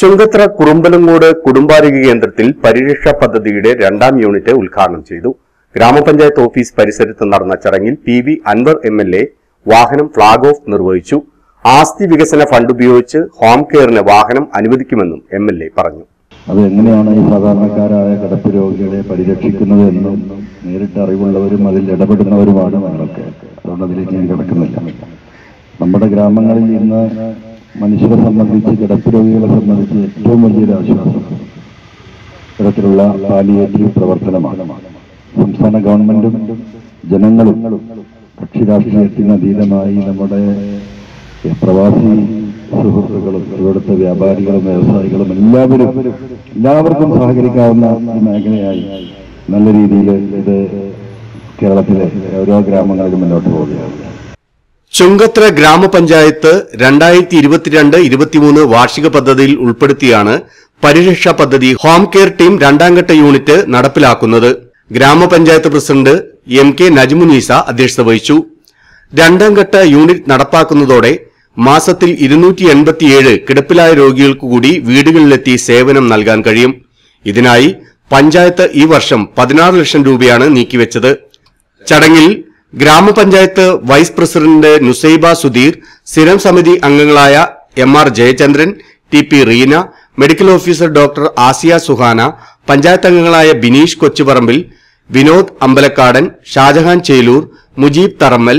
ചുങ്കത്ര കുറുമ്പലങ്ങോട് കുടുംബാരോഗ്യ കേന്ദ്രത്തിൽ പരിരക്ഷാ പദ്ധതിയുടെ രണ്ടാം യൂണിറ്റ് ഉദ്ഘാടനം ചെയ്തു ഗ്രാമപഞ്ചായത്ത് ഓഫീസ് പരിസരത്ത് നടന്ന ചടങ്ങിൽ P V Anvar M L A വാഹനം ഫ്ളാഗ് ഓഫ് നിർവഹിച്ചു ആസ്തി വികസന ഫണ്ട് ഉപയോഗിച്ച് ഹോം കെയറിന് വാഹനം അനുവദിക്കുമെന്നും എം എൽ എ പറഞ്ഞു അത് എങ്ങനെയാണ് ഈ സാധാരണക്കാരായ കിടപ്പ് രോഗികളെ പരിരക്ഷിക്കുന്നത് എന്നും നേരിട്ട് അറിവുള്ളവരും അതിൽ ഇടപെടുന്നവരുമാണ് ഞങ്ങളൊക്കെ അതുകൊണ്ട് അതിലേക്ക് ഞാൻ കിടക്കുന്നില്ല നമ്മുടെ ഗ്രാമങ്ങളിൽ ഇന്ന് മനുഷ്യരെ സംബന്ധിച്ച് കിടപ്പ് രോഗികളെ സംബന്ധിച്ച് ഏറ്റവും വലിയൊരു ആശ്വാസം ഇത്തരത്തിലുള്ള പാലിയേറ്റീവ് പ്രവർത്തനമാണ് സംസ്ഥാന ഗവൺമെന്റും ജനങ്ങളും കക്ഷി രാഷ്ട്രീയത്തിന് അതീതമായി നമ്മുടെ പ്രവാസി സുഹൃത്തുക്കളും ഇവിടുത്തെ വ്യാപാരികളും വ്യവസായികളും എല്ലാവരും എല്ലാവർക്കും സഹകരിക്കാവുന്ന ഒരു മേഖലയായി നല്ല രീതിയിൽ ഇത് കേരളത്തിലെ ഓരോ ഗ്രാമങ്ങളിലും മുന്നോട്ട് പോവുകയാണ് ചുങ്കത്ര ഗ്രാമപഞ്ചായത്ത് രണ്ടായിരത്തി ഇരുപത്തിരണ്ട് ഇരുപത്തിമൂന്ന് വാർഷിക പദ്ധതിയിൽ ഉൾപ്പെടുത്തിയാണ് പരിരക്ഷാ പദ്ധതി ഹോം കെയർ ടീം രണ്ടാംഘട്ട യൂണിറ്റ് നടപ്പിലാക്കുന്നത് ഗ്രാമപഞ്ചായത്ത് പ്രസിഡന്റ് എം കെ നജ്മുനീസ അധ്യക്ഷത വഹിച്ചു രണ്ടാം ഘട്ട യൂണിറ്റ് നടപ്പാക്കുന്നതോടെ മാസത്തിൽ ഇരുന്നൂറ്റി എൺപത്തിയേഴ് കിടപ്പിലായ രോഗികൾക്ക് കൂടി വീടുകളിലെത്തി സേവനം നൽകാൻ കഴിയും ഇതിനായി പഞ്ചായത്ത് ഈ വർഷം പതിനാറ് ലക്ഷം രൂപയാണ് നീക്കിവെച്ചത് ചടങ്ങിൽ ഗ്രാമപഞ്ചായത്ത് വൈസ് പ്രസിഡന്റ് നുസൈബ സുധീർ സ്ഥിരം സമിതി അംഗങ്ങളായ M R Jayachandran T P Reena medical officer doctor Asiya Suhana panchayat അംഗങ്ങളായ ബിനീഷ് കൊച്ചുപറമ്പിൽ വിനോദ് അമ്പലക്കാടൻ ഷാജഹാൻ ചേലൂർ മുജീബ് തറമ്മൽ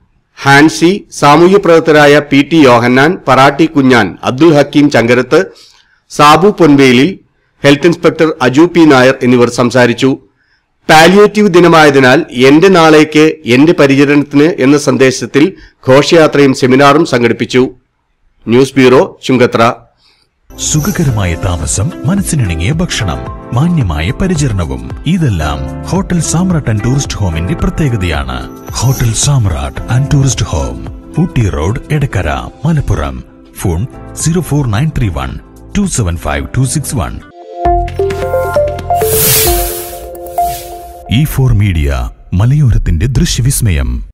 ഹാൻസി സാമൂഹ്യ പ്രവർത്തകരായ P T Yohannan Paratti Kunjan Abdul Hakeem Chankarath Sabu Ponveli health inspector Aju P Nair എന്നിവർ സംസാരിച്ചു പാലിയേറ്റീവ് ദിനമായതിനാൽ എന്റെ നാളേക്ക് എന്റെ പരിചരണത്തിന് എന്ന സന്ദേശത്തിൽ ഘോഷയാത്രയും സെമിനാറും സംഘടിപ്പിച്ചു ന്യൂസ് ബ്യൂറോ ചുങ്കത്ര സുഖകരമായ താമസം മനസ്സിനിണങ്ങിയ ഭക്ഷണം മാന്യമായ പരിചരണവും ഇതെല്ലാം ഹോട്ടൽ സാമ്രാട്ട് ആൻഡ് ടൂറിസ്റ്റ് ഹോമിന്റെ പ്രത്യേകതയാണ് hotel Samrat and tourist home Ooty road Edakkara Malappuram phone zero four nine three one two seven five two six one E four media മലയോരത്തിന്റെ ദൃശ്യവിസ്മയം